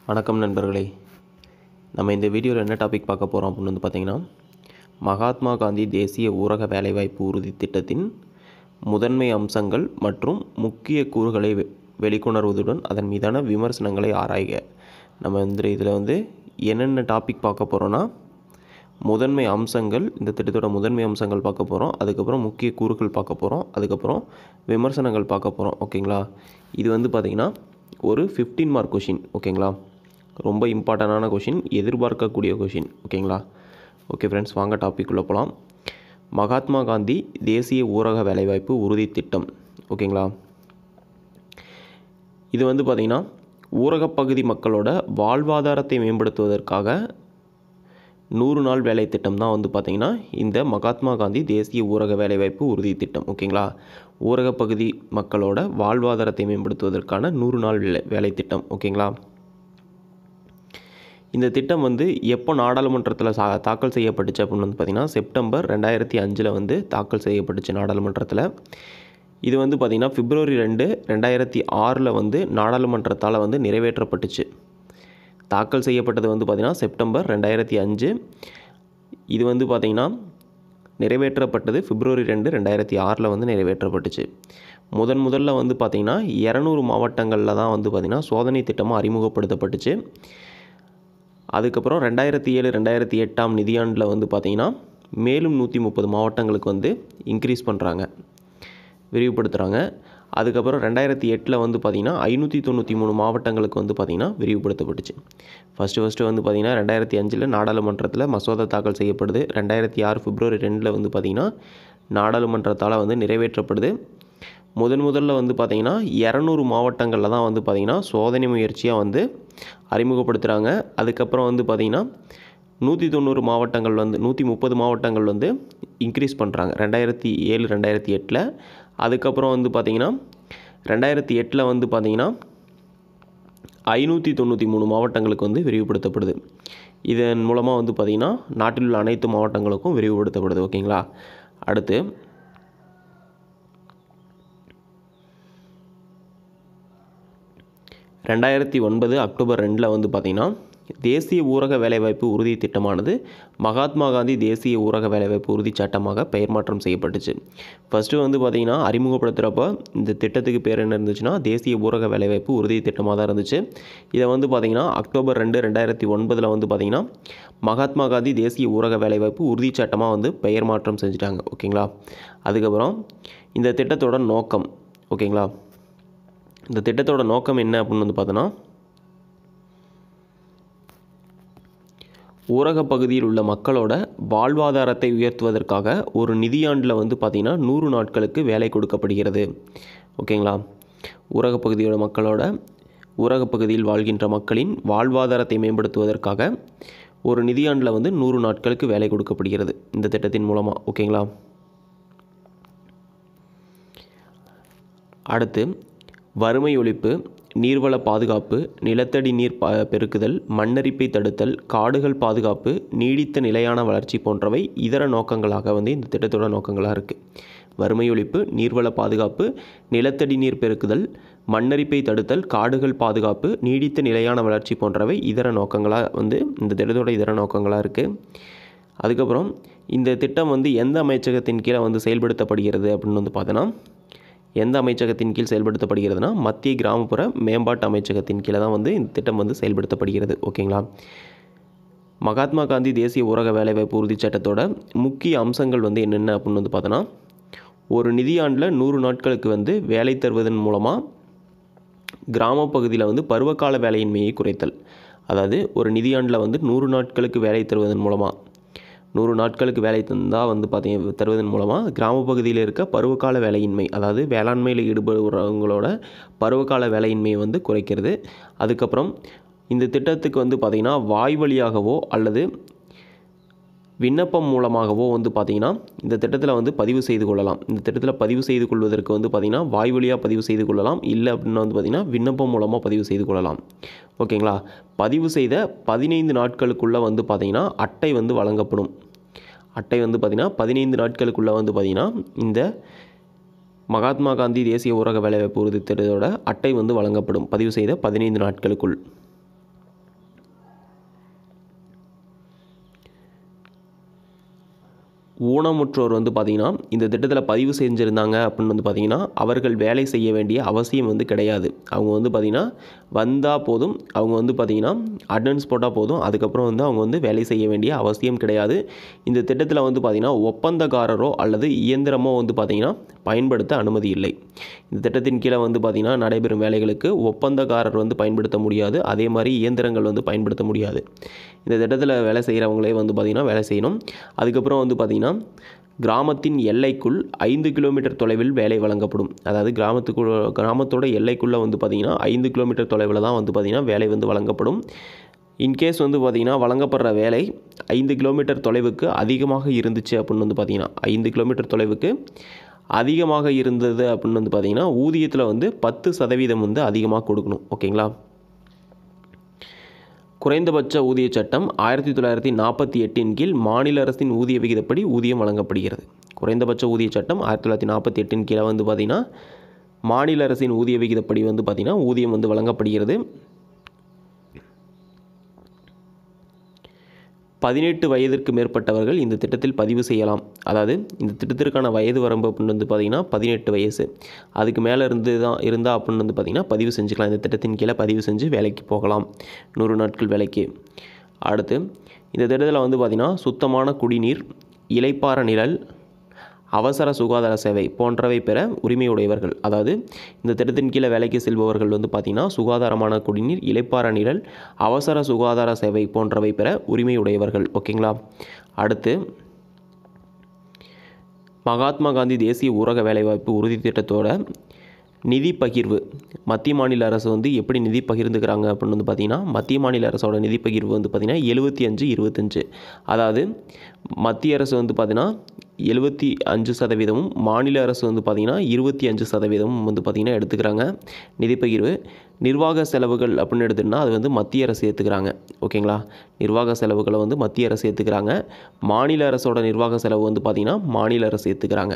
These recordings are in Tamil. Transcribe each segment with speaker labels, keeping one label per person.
Speaker 1: வணக்கம் நண்பர்களே நம்ம இந்த வீடியோவில் என்ன டாபிக் பார்க்க போகிறோம் அப்படின்னு வந்து பார்த்தீங்கன்னா மகாத்மா காந்தி தேசிய ஊரக வேலைவாய்ப்பு உறுதி திட்டத்தின் முதன்மை அம்சங்கள் மற்றும் முக்கிய கூறுகளை வெ- வெளிக்கொணர்வதுடன் அதன் மீதான விமர்சனங்களை ஆராய்க நம்ம வந்து இதில் வந்து என்னென்ன டாபிக் பார்க்க போகிறோன்னா முதன்மை அம்சங்கள் இந்த திட்டத்தோட முதன்மை அம்சங்கள் பார்க்க போகிறோம் அதுக்கப்புறம் முக்கிய கூறுகள் பார்க்க போகிறோம் அதுக்கப்புறம் விமர்சனங்கள் பார்க்க போகிறோம் ஓகேங்களா இது வந்து பார்த்திங்கன்னா ஒரு 15 மார்க் கொஷின் ஓகேங்களா ரொம்ப இம்பார்ட்டண்டான கொஷின் எதிர்பார்க்கக்கூடிய கொஷின் ஓகேங்களா ஓகே ஃப்ரெண்ட்ஸ் வாங்க டாபிக் உள்ள போகலாம் மகாத்மா காந்தி தேசிய ஊரக வேலைவாய்ப்பு உறுதி திட்டம் ஓகேங்களா இது வந்து பார்த்திங்கன்னா ஊரகப் பகுதி மக்களோட வாழ்வாதாரத்தை மேம்படுத்துவதற்காக நூறு நாள் வேலை திட்டம் தான் வந்து பார்த்திங்கன்னா இந்த மகாத்மா காந்தி தேசிய ஊரக வேலைவாய்ப்பு உறுதி திட்டம் ஓகேங்களா ஊரகப் பகுதி மக்களோட வாழ்வாதாரத்தை மேம்படுத்துவதற்கான நூறு நாள் வேலை வேலை திட்டம் ஓகேங்களா இந்த திட்டம் வந்து எப்போ நாடாளுமன்றத்தில் சா தாக்கல் செய்யப்பட்டுச்சு அப்படின்னு வந்து பார்த்திங்கன்னா செப்டம்பர் ரெண்டாயிரத்தி அஞ்சில் வந்து தாக்கல் செய்யப்பட்டுச்சு நாடாளுமன்றத்தில் இது வந்து பார்த்திங்கன்னா பிப்ரவரி ரெண்டு ரெண்டாயிரத்தி ஆறில் வந்து நாடாளுமன்றத்தால் வந்து நிறைவேற்றப்பட்டுச்சு தாக்கல் செய்யப்பட்டது வந்து பார்த்திங்கன்னா செப்டம்பர் ரெண்டாயிரத்தி அஞ்சு இது வந்து பார்த்திங்கன்னா நிறைவேற்றப்பட்டது பிப்ரவரி ரெண்டு ரெண்டாயிரத்தி ஆறில் வந்து நிறைவேற்றப்பட்டுச்சு முதன் முதல்ல வந்து பார்த்திங்கன்னா இரநூறு மாவட்டங்களில் தான் வந்து பார்த்திங்கன்னா சோதனை திட்டமாக அறிமுகப்படுத்தப்பட்டுச்சு அதுக்கப்புறம் ரெண்டாயிரத்தி ஏழு ரெண்டாயிரத்தி எட்டாம் நிதியாண்டில் வந்து பார்த்திங்கன்னா மேலும் நூற்றி முப்பது மாவட்டங்களுக்கு வந்து இன்க்ரீஸ் பண்ணுறாங்க விரிவுபடுத்துகிறாங்க அதுக்கப்புறம் ரெண்டாயிரத்தி எட்டில் வந்து பார்த்திங்கன்னா ஐநூற்றி தொண்ணூற்றி மூணு மாவட்டங்களுக்கு வந்து பார்த்திங்கன்னா விரிவுபடுத்தப்பட்டுச்சு ஃபஸ்ட்டு ஃபஸ்ட்டு வந்து பார்த்திங்கன்னா ரெண்டாயிரத்தி அஞ்சில் நாடாளுமன்றத்தில் மசோதா தாக்கல் செய்யப்படுது ரெண்டாயிரத்தி ஆறு பிப்ரவரி ரெண்டில் வந்து பார்த்திங்கன்னா நாடாளுமன்றத்தால் வந்து நிறைவேற்றப்படுது முதன் முதல்ல வந்து பார்த்திங்கன்னா இரநூறு மாவட்டங்களில் தான் வந்து பார்த்திங்கன்னா சோதனை முயற்சியாக வந்து அறிமுகப்படுத்துகிறாங்க அதுக்கப்புறம் வந்து பார்த்திங்கன்னா நூற்றி தொண்ணூறு மாவட்டங்கள் வந்து நூற்றி முப்பது மாவட்டங்கள் வந்து இன்க்ரீஸ் பண்ணுறாங்க ரெண்டாயிரத்தி ஏழு ரெண்டாயிரத்தி எட்டில் அதுக்கப்புறம் வந்து பார்த்திங்கன்னா ரெண்டாயிரத்தி எட்டில் வந்து பார்த்திங்கன்னா ஐநூற்றி தொண்ணூற்றி மூணு மாவட்டங்களுக்கு வந்து விரிவுபடுத்தப்படுது இதன் மூலமாக வந்து பார்த்திங்கன்னா நாட்டில் உள்ள அனைத்து மாவட்டங்களுக்கும் விரிவுபடுத்தப்படுது ஓகேங்களா அடுத்து ரெண்டாயிரத்தி ஒன்பது அக்டோபர் ரெண்டில் வந்து பார்த்திங்கன்னா தேசிய ஊரக வேலைவாய்ப்பு உறுதி திட்டமானது மகாத்மா காந்தி தேசிய ஊரக வேலைவாய்ப்பு உறுதி சட்டமாக பெயர் மாற்றம் செய்யப்பட்டுச்சு ஃபஸ்ட்டு வந்து பார்த்திங்கன்னா அறிமுகப்படுத்துகிறப்ப இந்த திட்டத்துக்கு பேர் என்ன இருந்துச்சுன்னா தேசிய ஊரக வேலைவாய்ப்பு உறுதி திட்டமாக தான் இருந்துச்சு இதை வந்து பார்த்திங்கன்னா அக்டோபர் ரெண்டு ரெண்டாயிரத்தி ஒன்பதில் வந்து பார்த்திங்கன்னா மகாத்மா காந்தி தேசிய ஊரக வேலைவாய்ப்பு உறுதி சட்டமாக வந்து பெயர் மாற்றம் செஞ்சுட்டாங்க ஓகேங்களா அதுக்கப்புறம் இந்த திட்டத்தோட நோக்கம் ஓகேங்களா இந்த திட்டத்தோட நோக்கம் என்ன அப்படின்னு வந்து பார்த்தோன்னா ஊரகப் பகுதியில் உள்ள மக்களோட வாழ்வாதாரத்தை உயர்த்துவதற்காக ஒரு நிதியாண்டில் வந்து பார்த்திங்கன்னா நூறு நாட்களுக்கு வேலை கொடுக்கப்படுகிறது ஓகேங்களா ஊரகப் பகுதியோட மக்களோட ஊரகப் பகுதியில் வாழ்கின்ற மக்களின் வாழ்வாதாரத்தை மேம்படுத்துவதற்காக ஒரு நிதியாண்டில் வந்து நூறு நாட்களுக்கு வேலை கொடுக்கப்படுகிறது இந்த திட்டத்தின் மூலமாக ஓகேங்களா அடுத்து வறுமை ஒழிப்பு நீர்வள பாதுகாப்பு நிலத்தடி நீர் ப பெருக்குதல் மண்ணரிப்பை தடுத்தல் காடுகள் பாதுகாப்பு நீடித்த நிலையான வளர்ச்சி போன்றவை இதர நோக்கங்களாக வந்து இந்த திட்டத்தோட நோக்கங்களாக இருக்குது வறுமை ஒழிப்பு நீர்வள பாதுகாப்பு நிலத்தடி நீர் பெருக்குதல் மண்ணரிப்பை தடுத்தல் காடுகள் பாதுகாப்பு நீடித்த நிலையான வளர்ச்சி போன்றவை இதர நோக்கங்களாக வந்து இந்த திட்டத்தோட இதர நோக்கங்களாக இருக்குது அதுக்கப்புறம் இந்த திட்டம் வந்து எந்த அமைச்சகத்தின் கீழே வந்து செயல்படுத்தப்படுகிறது அப்படின்னு வந்து பார்த்தோன்னா எந்த அமைச்சகத்தின் கீழ் செயல்படுத்தப்படுகிறதுனா மத்திய கிராமப்புற மேம்பாட்டு அமைச்சகத்தின் கீழே தான் வந்து இந்த திட்டம் வந்து செயல்படுத்தப்படுகிறது ஓகேங்களா மகாத்மா காந்தி தேசிய ஊரக வேலைவாய்ப்பு உறுதிச் சட்டத்தோட முக்கிய அம்சங்கள் வந்து என்னென்ன அப்படின்னு வந்து பார்த்தோன்னா ஒரு நிதியாண்டில் நூறு நாட்களுக்கு வந்து வேலை தருவதன் மூலமாக கிராமப் பகுதியில் வந்து பருவகால வேலையின்மையை குறைத்தல் அதாவது ஒரு நிதியாண்டில் வந்து நூறு நாட்களுக்கு வேலை தருவதன் மூலமாக நூறு நாட்களுக்கு வேலை தந்தால் வந்து பார்த்தீங்க தருவதன் மூலமாக கிராம பகுதியில் இருக்க பருவகால வேலையின்மை அதாவது வேளாண்மையில் ஈடுபடுறவங்களோட பருவகால வேலையின்மையை வந்து குறைக்கிறது அதுக்கப்புறம் இந்த திட்டத்துக்கு வந்து பார்த்திங்கன்னா வாய் வழியாகவோ அல்லது விண்ணப்பம் மூலமாகவோ வந்து பார்த்திங்கன்னா இந்த திட்டத்தில் வந்து பதிவு செய்து கொள்ளலாம் இந்த திட்டத்தில் பதிவு செய்து கொள்வதற்கு வந்து பார்த்திங்கன்னா வாய் வழியாக பதிவு செய்து கொள்ளலாம் இல்லை அப்படின்னா வந்து பார்த்திங்கன்னா விண்ணப்பம் மூலமாக பதிவு செய்து கொள்ளலாம் ஓகேங்களா பதிவு செய்த பதினைந்து நாட்களுக்குள்ளே வந்து பார்த்திங்கன்னா அட்டை வந்து வழங்கப்படும் அட்டை வந்து பார்த்திங்கன்னா பதினைந்து நாட்களுக்குள்ளே வந்து பார்த்திங்கன்னா இந்த மகாத்மா காந்தி தேசிய ஊரக வேலைவாய்ப்பு உறுதி திட்டத்தோட அட்டை வந்து வழங்கப்படும் பதிவு செய்த பதினைந்து நாட்களுக்குள் ஊனமுற்றோர் வந்து பார்த்திங்கன்னா இந்த திட்டத்தில் பதிவு செஞ்சுருந்தாங்க அப்படின்னு வந்து பார்த்திங்கன்னா அவர்கள் வேலை செய்ய வேண்டிய அவசியம் வந்து கிடையாது அவங்க வந்து பார்த்திங்கன்னா வந்தால் போதும் அவங்க வந்து பார்த்திங்கன்னா அட்டனன்ஸ் போட்டால் போதும் அதுக்கப்புறம் வந்து அவங்க வந்து வேலை செய்ய வேண்டிய அவசியம் கிடையாது இந்த திட்டத்தில் வந்து பார்த்திங்கன்னா ஒப்பந்தக்காரரோ அல்லது இயந்திரமோ வந்து பார்த்திங்கன்னா பயன்படுத்த அனுமதி இல்லை இந்த திட்டத்தின் கீழே வந்து பார்த்திங்கன்னா நடைபெறும் வேலைகளுக்கு ஒப்பந்தக்காரர் வந்து பயன்படுத்த முடியாது அதே மாதிரி இயந்திரங்கள் வந்து பயன்படுத்த முடியாது இந்த திட்டத்தில் வேலை செய்கிறவங்களே வந்து பார்த்திங்கன்னா வேலை செய்யணும் அதுக்கப்புறம் வந்து பார்த்திங்கன்னா கிராமத்தின் எல்லைக்குள் ஐந்து கிலோமீட்டர் தொலைவில் வேலை வழங்கப்படும் அதாவது கிராமத்துக்குள்ள கிராமத்தோட எல்லைக்குள்ளே வந்து பார்த்திங்கன்னா ஐந்து கிலோமீட்டர் தொலைவில் தான் வந்து பார்த்திங்கன்னா வேலை வந்து வழங்கப்படும் இன்கேஸ் வந்து பார்த்திங்கன்னா வழங்கப்படுற வேலை ஐந்து கிலோமீட்டர் தொலைவுக்கு அதிகமாக இருந்துச்சு அப்படின்னு வந்து பார்த்திங்கன்னா ஐந்து கிலோமீட்டர் தொலைவுக்கு அதிகமாக இருந்தது அப்படின்னு வந்து பார்த்திங்கன்னா ஊதியத்தில் வந்து பத்து சதவீதம் வந்து அதிகமாக கொடுக்கணும் ஓகேங்களா குறைந்தபட்ச ஊதிய சட்டம் ஆயிரத்தி தொள்ளாயிரத்தி நாற்பத்தி எட்டின் கீழ் மாநில அரசின் ஊதிய விகிதப்படி ஊதியம் வழங்கப்படுகிறது குறைந்தபட்ச ஊதிய சட்டம் ஆயிரத்தி தொள்ளாயிரத்தி நாற்பத்தி எட்டின் கீழே வந்து பார்த்திங்கன்னா மாநில அரசின் ஊதிய விகிதப்படி வந்து பார்த்திங்கன்னா ஊதியம் வந்து வழங்கப்படுகிறது பதினெட்டு வயதிற்கு மேற்பட்டவர்கள் இந்த திட்டத்தில் பதிவு செய்யலாம் அதாவது இந்த திட்டத்திற்கான வயது வரம்பு அப்படின்னு வந்து பார்த்திங்கன்னா பதினெட்டு வயசு அதுக்கு மேலே இருந்து தான் இருந்தால் அப்படின்னு வந்து பார்த்திங்கன்னா பதிவு செஞ்சுக்கலாம் இந்த திட்டத்தின் கீழே பதிவு செஞ்சு வேலைக்கு போகலாம் நூறு நாட்கள் வேலைக்கு அடுத்து இந்த திட்டத்தில் வந்து பார்த்திங்கன்னா சுத்தமான குடிநீர் இலைப்பாற நிழல் அவசர சுகாதார சேவை போன்றவை பெற உரிமையுடையவர்கள் அதாவது இந்த திட்டத்தின் கீழே வேலைக்கு செல்பவர்கள் வந்து பார்த்திங்கன்னா சுகாதாரமான குடிநீர் இலைப்பாற நிழல் அவசர சுகாதார சேவை போன்றவை பெற உரிமையுடையவர்கள் ஓகேங்களா அடுத்து மகாத்மா காந்தி தேசிய ஊரக வேலைவாய்ப்பு உறுதி திட்டத்தோட நிதி பகிர்வு மத்திய மாநில அரசு வந்து எப்படி நிதி பகிர்ந்துக்கிறாங்க அப்படின்னு வந்து பார்த்திங்கன்னா மத்திய மாநில அரசோட நிதி பகிர்வு வந்து பார்த்திங்கன்னா எழுபத்தி அஞ்சு இருபத்தஞ்சு அதாவது மத்திய அரசு வந்து பார்த்திங்கன்னா எழுபத்தி அஞ்சு சதவீதமும் மாநில அரசு வந்து பார்த்திங்கன்னா இருபத்தி அஞ்சு சதவீதமும் வந்து பார்த்திங்கன்னா எடுத்துக்கிறாங்க நிதி பகிர்வு நிர்வாக செலவுகள் அப்படின்னு எடுத்துகிட்டா அது வந்து மத்திய அரசு ஏற்றுக்கிறாங்க ஓகேங்களா நிர்வாக செலவுகளை வந்து மத்திய அரசு ஏற்றுக்கிறாங்க மாநில அரசோட நிர்வாக செலவு வந்து பார்த்திங்கன்னா மாநில அரசு ஏற்றுக்கிறாங்க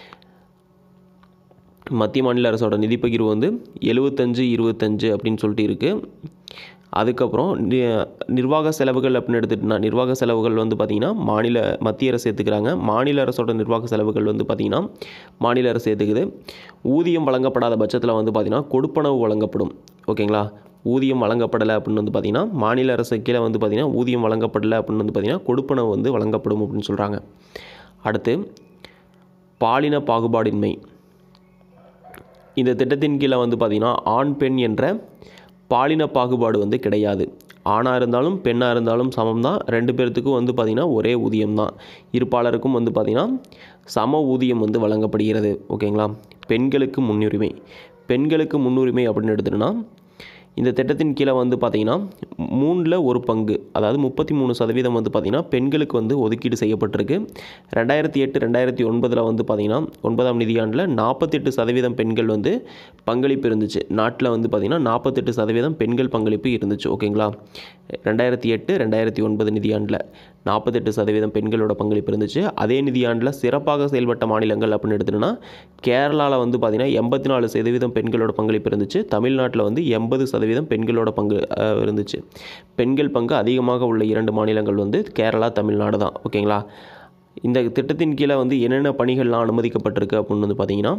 Speaker 1: மத்திய மாநில அரசோட நிதி பகிர்வு வந்து எழுபத்தஞ்சு இருபத்தஞ்சு அப்படின்னு சொல்லிட்டு இருக்குது அதுக்கப்புறம் நி நிர்வாக செலவுகள் அப்படின்னு எடுத்துகிட்டோம்னா நிர்வாக செலவுகள் வந்து பார்த்திங்கன்னா மாநில மத்திய அரசு ஏற்றுக்கிறாங்க மாநில அரசோட நிர்வாக செலவுகள் வந்து பார்த்திங்கன்னா மாநில அரசு ஏற்றுக்குது ஊதியம் வழங்கப்படாத பட்சத்தில் வந்து பார்த்திங்கன்னா கொடுப்பனவு வழங்கப்படும் ஓகேங்களா ஊதியம் வழங்கப்படலை அப்படின்னு வந்து பார்த்திங்கன்னா மாநில அரசு கீழே வந்து பார்த்திங்கன்னா ஊதியம் வழங்கப்படலை அப்படின்னு வந்து பார்த்திங்கன்னா கொடுப்பனவு வந்து வழங்கப்படும் அப்படின்னு சொல்கிறாங்க அடுத்து பாலின பாகுபாடின்மை இந்த திட்டத்தின் கீழே வந்து பார்த்திங்கன்னா ஆண் பெண் என்ற பாலின பாகுபாடு வந்து கிடையாது ஆணாக இருந்தாலும் பெண்ணாக இருந்தாலும் சமம் தான் ரெண்டு பேர்த்துக்கும் வந்து பார்த்திங்கன்னா ஒரே ஊதியம் தான் இருப்பாளருக்கும் வந்து பார்த்திங்கன்னா சம ஊதியம் வந்து வழங்கப்படுகிறது ஓகேங்களா பெண்களுக்கு முன்னுரிமை பெண்களுக்கு முன்னுரிமை அப்படின்னு எடுத்துட்டோன்னா இந்த திட்டத்தின் கீழே வந்து பார்த்திங்கன்னா மூணில் ஒரு பங்கு அதாவது முப்பத்தி மூணு சதவீதம் வந்து பார்த்திங்கன்னா பெண்களுக்கு வந்து ஒதுக்கீடு செய்யப்பட்டிருக்கு ரெண்டாயிரத்தி எட்டு ரெண்டாயிரத்தி ஒன்பதில் வந்து பார்த்திங்கன்னா ஒன்பதாம் நிதியாண்டில் நாற்பத்தெட்டு சதவீதம் பெண்கள் வந்து பங்களிப்பு இருந்துச்சு நாட்டில் வந்து பார்த்திங்கன்னா நாற்பத்தெட்டு சதவீதம் பெண்கள் பங்களிப்பு இருந்துச்சு ஓகேங்களா ரெண்டாயிரத்தி எட்டு ரெண்டாயிரத்தி ஒன்பது நிதியாண்டில் நாற்பத்தெட்டு சதவீதம் பெண்களோட பங்களிப்பு இருந்துச்சு அதே நிதியாண்டில் சிறப்பாக செயல்பட்ட மாநிலங்கள் அப்படின்னு எடுத்துட்டோன்னா கேரளாவில் வந்து பார்த்திங்கன்னா எண்பத்தி நாலு சதவீதம் பெண்களோட பங்களிப்பு இருந்துச்சு தமிழ்நாட்டில் வந்து எண்பது சதவீதம் பெண்களோட பங்கு அஹ், இருந்துச்சு பெண்கள் பங்கு அதிகமாக உள்ள இரண்டு மாநிலங்கள் வந்து கேரளா தமிழ்நாடு தான் ஓகேங்களா இந்த திட்டத்தின் கீழே வந்து என்னென்ன பணிகள்லாம் அனுமதிக்கப்பட்டிருக்கு அப்படின்னு வந்து பார்த்திங்கன்னா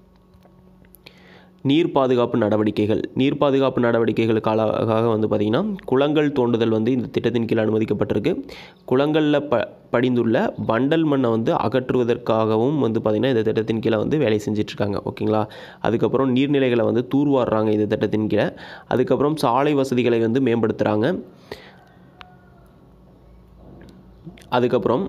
Speaker 1: நீர் பாதுகாப்பு நடவடிக்கைகள் நீர் பாதுகாப்பு நடவடிக்கைகளுக்காக வந்து பார்த்திங்கன்னா குளங்கள் தோண்டுதல் வந்து இந்த திட்டத்தின் கீழ் அனுமதிக்கப்பட்டிருக்கு குளங்களில் ப படிந்துள்ள வண்டல் மண்ணை வந்து அகற்றுவதற்காகவும் வந்து பார்த்திங்கன்னா இந்த திட்டத்தின் கீழே வந்து வேலை செஞ்சிட்ருக்காங்க ஓகேங்களா அதுக்கப்புறம் நீர்நிலைகளை வந்து தூர்வாடுறாங்க இந்த திட்டத்தின் கீழே அதுக்கப்புறம் சாலை வசதிகளை வந்து மேம்படுத்துகிறாங்க அதுக்கப்புறம்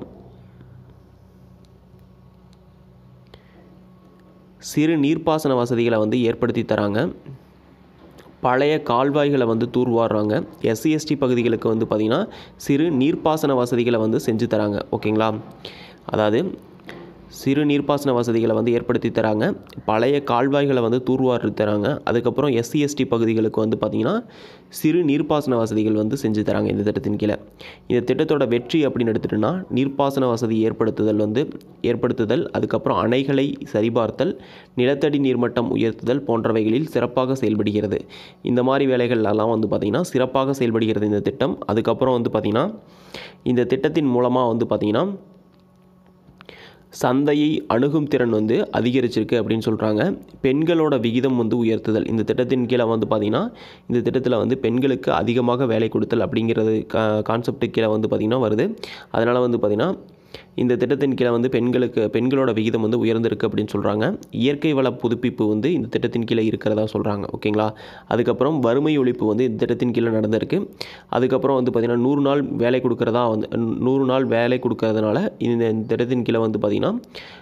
Speaker 1: சிறு நீர்ப்பாசன வசதிகளை வந்து ஏற்படுத்தி தராங்க பழைய கால்வாய்களை வந்து தூர்வாடுறாங்க எஸ்சி எஸ்டி பகுதிகளுக்கு வந்து பார்த்திங்கன்னா சிறு நீர்ப்பாசன வசதிகளை வந்து செஞ்சு தராங்க ஓகேங்களா அதாவது சிறு நீர்ப்பாசன வசதிகளை வந்து ஏற்படுத்தி தராங்க பழைய கால்வாய்களை வந்து தூர்வாரி தராங்க அதுக்கப்புறம் எஸ்சி எஸ்டி பகுதிகளுக்கு வந்து பார்த்திங்கன்னா சிறு நீர்ப்பாசன வசதிகள் வந்து செஞ்சு தராங்க இந்த திட்டத்தின் கீழே இந்த திட்டத்தோட வெற்றி அப்படின்னு எடுத்துட்டோன்னா நீர்ப்பாசன வசதி ஏற்படுத்துதல் வந்து ஏற்படுத்துதல் அதுக்கப்புறம் அணைகளை சரிபார்த்தல் நிலத்தடி நீர்மட்டம் உயர்த்துதல் போன்றவைகளில் சிறப்பாக செயல்படுகிறது இந்த மாதிரி வேலைகள்லாம் வந்து பார்த்திங்கன்னா சிறப்பாக செயல்படுகிறது இந்த திட்டம் அதுக்கப்புறம் வந்து பார்த்திங்கன்னா இந்த திட்டத்தின் மூலமாக வந்து பார்த்திங்கன்னா சந்தையை அணுகும் திறன் வந்து அதிகரிச்சிருக்கு அப்படின்னு சொல்கிறாங்க பெண்களோட விகிதம் வந்து உயர்த்துதல் இந்த திட்டத்தின் கீழே வந்து பார்த்திங்கன்னா இந்த திட்டத்தில் வந்து பெண்களுக்கு அதிகமாக வேலை கொடுத்தல் அப்படிங்கிறது கா கான்செப்ட் கீழே வந்து பார்த்திங்கன்னா வருது அதனால் வந்து பார்த்திங்கன்னா இந்த திட்டத்தின் கீழே வந்து பெண்களுக்கு பெண்களோட விகிதம் வந்து உயர்ந்திருக்கு அப்படின்னு சொல்கிறாங்க இயற்கை வள புதுப்பிப்பு வந்து இந்த திட்டத்தின் கீழே இருக்கிறதா சொல்கிறாங்க ஓகேங்களா அதுக்கப்புறம் வறுமை ஒழிப்பு வந்து இந்த திட்டத்தின் கீழே நடந்திருக்கு அதுக்கப்புறம் வந்து பார்த்திங்கன்னா நூறு நாள் வேலை கொடுக்குறதா வந்து நூறு நாள் வேலை கொடுக்கறதுனால இந்த இந்த திட்டத்தின் கீழே வந்து பார்த்திங்கன்னா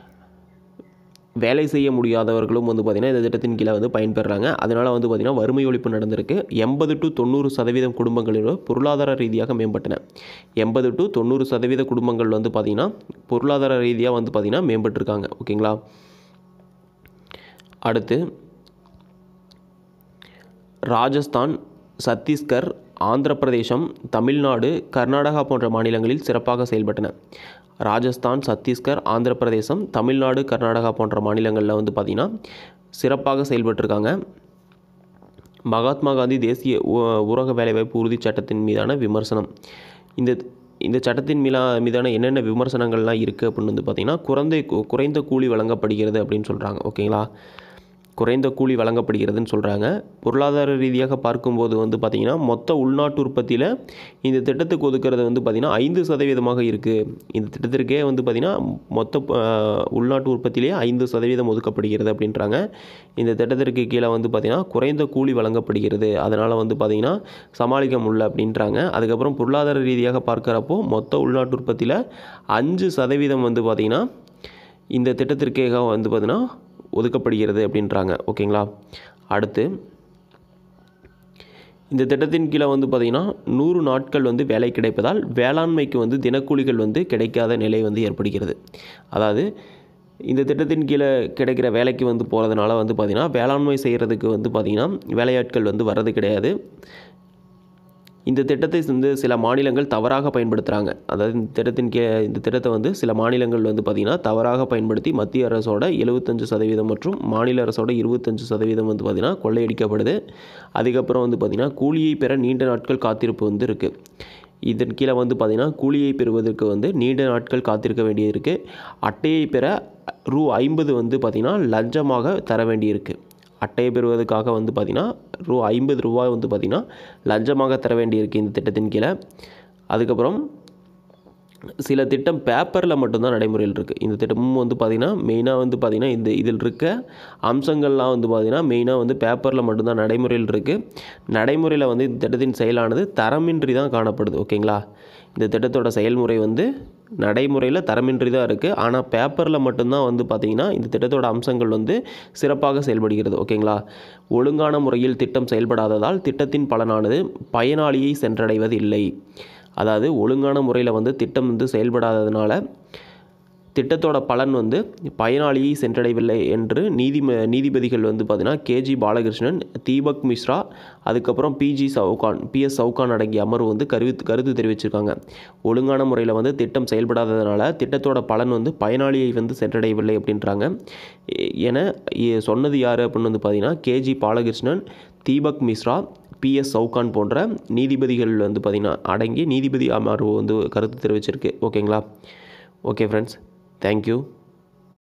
Speaker 1: வேலை செய்ய முடியாதவர்களும் வந்து பார்த்திங்கன்னா இந்த திட்டத்தின் கீழே வந்து பயன்பெறாங்க அதனால் வந்து பார்த்திங்கன்னா வறுமை ஒழிப்பு நடந்திருக்கு எண்பது டு தொண்ணூறு சதவீதம் குடும்பங்களோட பொருளாதார ரீதியாக மேம்பட்டன எண்பது டு தொண்ணூறு சதவீத குடும்பங்கள் வந்து பார்த்திங்கன்னா பொருளாதார ரீதியாக வந்து பார்த்திங்கன்னா மேம்பட்டிருக்காங்க ஓகேங்களா அடுத்து ராஜஸ்தான் சத்தீஸ்கர் ஆந்திர பிரதேசம் தமிழ்நாடு கர்நாடகா போன்ற மாநிலங்களில் சிறப்பாக செயல்பட்டன ராஜஸ்தான் சத்தீஸ்கர் ஆந்திர பிரதேசம் தமிழ்நாடு கர்நாடகா போன்ற மாநிலங்களில் வந்து பார்த்திங்கன்னா சிறப்பாக செயல்பட்டிருக்காங்க மகாத்மா காந்தி தேசிய ஊ- ஊரக வேலைவாய்ப்பு உறுதிச் சட்டத்தின் மீதான விமர்சனம் இந்த இந்த சட்டத்தின் மீதா மீதான என்னென்ன விமர்சனங்கள்லாம் இருக்குது அப்படின்னு வந்து பார்த்திங்கன்னா குறைந்த குறைந்த கூலி வழங்கப்படுகிறது அப்படின்னு சொல்கிறாங்க ஓகேங்களா குறைந்த கூலி வழங்கப்படுகிறதுன்னு சொல்கிறாங்க பொருளாதார ரீதியாக பார்க்கும்போது வந்து பார்த்திங்கன்னா மொத்த உள்நாட்டு உற்பத்தியில் இந்த திட்டத்துக்கு ஒதுக்குறது வந்து பார்த்திங்கன்னா ஐந்து சதவீதமாக இருக்குது இந்த திட்டத்திற்கே வந்து பார்த்திங்கன்னா மொத்த அஹ், உள்நாட்டு உற்பத்தியிலே ஐந்து சதவீதம் ஒதுக்கப்படுகிறது அப்படின்றாங்க இந்த திட்டத்திற்கு கீழே வந்து பார்த்திங்கன்னா குறைந்த கூலி வழங்கப்படுகிறது அதனால் வந்து பார்த்திங்கன்னா சமாளிக்க முடியல அப்படின்றாங்க அதுக்கப்புறம் பொருளாதார ரீதியாக பார்க்குறப்போ மொத்த உள்நாட்டு உற்பத்தியில் அஞ்சு சதவீதம் வந்து பார்த்திங்கன்னா இந்த திட்டத்திற்காக வந்து பார்த்திங்கன்னா ஒதுக்கப்படுகிறது அப்படின்றாங்க ஓகேங்களா அடுத்து இந்த திட்டத்தின் கீழே வந்து பார்த்திங்கன்னா நூறு நாட்கள் வந்து வேலை கிடைப்பதால் வேளாண்மைக்கு வந்து தினக்கூலிகள் வந்து கிடைக்காத நிலை வந்து ஏற்படுகிறது அதாவது இந்த திட்டத்தின் கீழே கிடைக்கிற வேலைக்கு வந்து போகிறதுனால வந்து பார்த்திங்கன்னா வேளாண்மை செய்கிறதுக்கு வந்து பார்த்திங்கன்னா வேலையாட்கள் வந்து வர்றது கிடையாது இந்த திட்டத்தை வந்து சில மாநிலங்கள் தவறாக பயன்படுத்துகிறாங்க அதாவது இந்த திட்டத்தின் கே இந்த திட்டத்தை வந்து சில மாநிலங்கள் வந்து பார்த்திங்கன்னா தவறாக பயன்படுத்தி மத்திய அரசோட எழுபத்தஞ்சு சதவீதம் மற்றும் மாநில அரசோட இருபத்தஞ்சு சதவீதம் வந்து பார்த்திங்கன்னா கொள்ளையடிக்கப்படுது அதுக்கப்புறம் வந்து பார்த்திங்கன்னா கூலியை பெற நீண்ட நாட்கள் காத்திருப்பு வந்து இருக்குது இதன் கீழே வந்து பார்த்திங்கன்னா கூலியை பெறுவதற்கு வந்து நீண்ட நாட்கள் காத்திருக்க வேண்டியிருக்கு அட்டையை பெற ரூ ஐம்பது வந்து பார்த்திங்கன்னா லஞ்சமாக தர வேண்டியிருக்கு அட்டையை பெறுவதற்காக வந்து பார்த்திங்கன்னா ரூ ஐம்பது ரூபாய் வந்து பார்த்திங்கன்னா லஞ்சமாக தர வேண்டியிருக்கு இந்த திட்டத்தின் கீழே அதுக்கப்புறம் சில திட்டம் பேப்பரில் மட்டும்தான் நடைமுறையில் இருக்குது இந்த திட்டமும் வந்து பார்த்திங்கன்னா மெயினாக வந்து பார்த்திங்கன்னா இந்த இதில் இருக்க அம்சங்கள்லாம் வந்து பார்த்திங்கன்னா மெயினாக வந்து பேப்பரில் மட்டும்தான் நடைமுறையில் இருக்குது நடைமுறையில் வந்து இந்த திட்டத்தின் செயலானது தரமின்றி தான் காணப்படுது ஓகேங்களா இந்த திட்டத்தோட செயல்முறை வந்து நடைமுறையில் தரமின்றி தான் இருக்குது ஆனால் பேப்பரில் மட்டும்தான் வந்து பார்த்திங்கன்னா இந்த திட்டத்தோட அம்சங்கள் வந்து சிறப்பாக செயல்படுகிறது ஓகேங்களா ஒழுங்கான முறையில் திட்டம் செயல்படாததால் திட்டத்தின் பலனானது பயனாளியை சென்றடைவது இல்லை அதாவது ஒழுங்கான முறையில் வந்து திட்டம் வந்து செயல்படாததுனால திட்டத்தோட பலன் வந்து பயனாளியை சென்றடையவில்லை என்று நீதி நீதிபதிகள் வந்து பார்த்தீங்கன்னா கேஜி பாலகிருஷ்ணன் தீபக் மிஸ்ரா அதுக்கப்புறம் பிஜி சவுகான் பிஎஸ் சவுகான் அடங்கிய அமர்வு வந்து கருத்து கருத்து தெரிவிச்சிருக்காங்க ஒழுங்கான முறையில் வந்து திட்டம் செயல்படாததுனால திட்டத்தோட பலன் வந்து பயனாளியை வந்து சென்றடையவில்லை அப்படின்றாங்க எ- என எ- சொன்னது யார் அப்படின்னு வந்து பார்த்தீங்கன்னா கேஜி பாலகிருஷ்ணன் தீபக் மிஸ்ரா பிஎஸ் சவுகான் போன்ற நீதிபதிகள் வந்து பார்த்திங்கன்னா அடங்கி நீதிபதி அமர்வு வந்து கருத்து தெரிவிச்சிருக்கு ஓகேங்களா ஓகே ஃப்ரெண்ட்ஸ் தேங்க்யூ